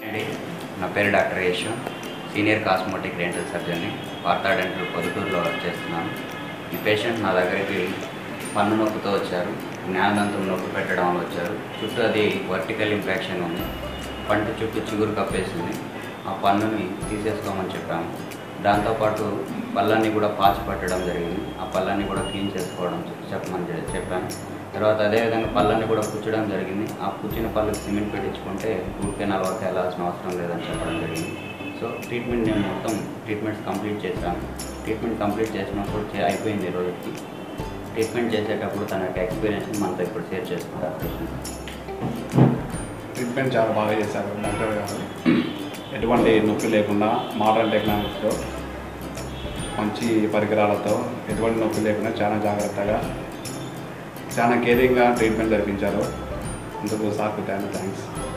అండి నా పేరు doctor Yashu senior cosmetic dental సర్జన్ని వార్తా డెంటల్ పొదుటూరులో వర్క్ చేస్తున్నాను ఈ పేషెంట్ నా దగ్గరికి పన్ను నొప్పితో వచ్చారు జ్ఞానదంతం నొప్పి పెట్టడం వల్ల వచ్చారు చుట్టూ అది వర్టికల్ ఇంపాక్షన్ ఉంది పంట చుట్టూ చిగురు కప్పేసింది ఆ పన్నుని తీసేసుకోమని చెప్పాము దాంతోపాటు పళ్ళన్ని కూడా పాచి పట్టడం జరిగింది ఆ పళ్ళన్ని కూడా క్లీన్ చేసుకోవడం చెప్పమని చె- చెప్పాను తర్వాత అదేవిధంగా పళ్ళన్ని కూడా పుచ్చడం జరిగింది ఆ పుచ్చిన పళ్ళకి సిమెంట్ పెట్టించుకుంటే రూట్ కెనాల్ వరకు వెళ్ళాల్సిన అవసరం లేదని చెప్పడం జరిగింది సో ట్రీట్మెంట్ నేను మొత్తం ట్రీట్మెంట్స్ కంప్లీట్ చేశాను ట్రీట్మెంట్ కంప్లీట్ చేసినప్పుడు చే- అయిపోయింది ఈ రోజుకి ట్రీట్మెంట్ చేసేటప్పుడు తన యొక్క ఎక్స్పీరియన్స్ మనతో ఇప్పుడు షేర్ చేసుకుంటారు పేషెంట్ ట్రీట్మెంట్ చాలా బాగా చేశారు డాక్టర్ గారు ఎటువంటి నొప్పి లేకుండా మోడర్న్ టెక్నాలజీతో మంచి పరికరాలతో ఎటువంటి నొప్పి లేకుండా చాలా జాగ్రత్తగా చాలా కేరింగ్గా ట్రీట్మెంట్ జరిపించారు అందుకు సార్కు థ్యాంక్స్